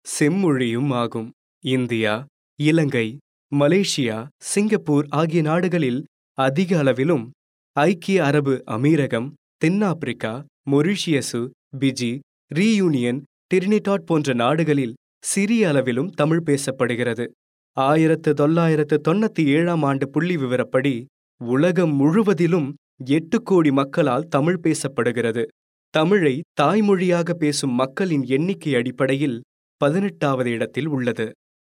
செம்மொழியும் ஆகும் இந்தியா இலங்கை Malaysia Singapore ஆகிய நாடுகளில் அதிக அளவிலும் ஐக்கிய அரபு அமீரகம் தென்னாப்பிரிக்கா மொரிஷியசு பிஜி ரீயூனியன் டிரினிடாட் போன்ற நாடுகளில் சிறிய அளவிலும் தமிழ் பேசப்படுகிறது ஆயிரத்து தொள்ளாயிரத்து தொண்ணூத்தி ஏழாம் ஆண்டு புள்ளி விவரப்படி உலகம் முழுவதிலும் எட்டு கோடி மக்களால் தமிழ் பேசப்படுகிறது தமிழை தாய்மொழியாக பேசும் மக்களின் எண்ணிக்கை அடிப்படையில் பதினெட்டாவது இடத்தில் உள்ளது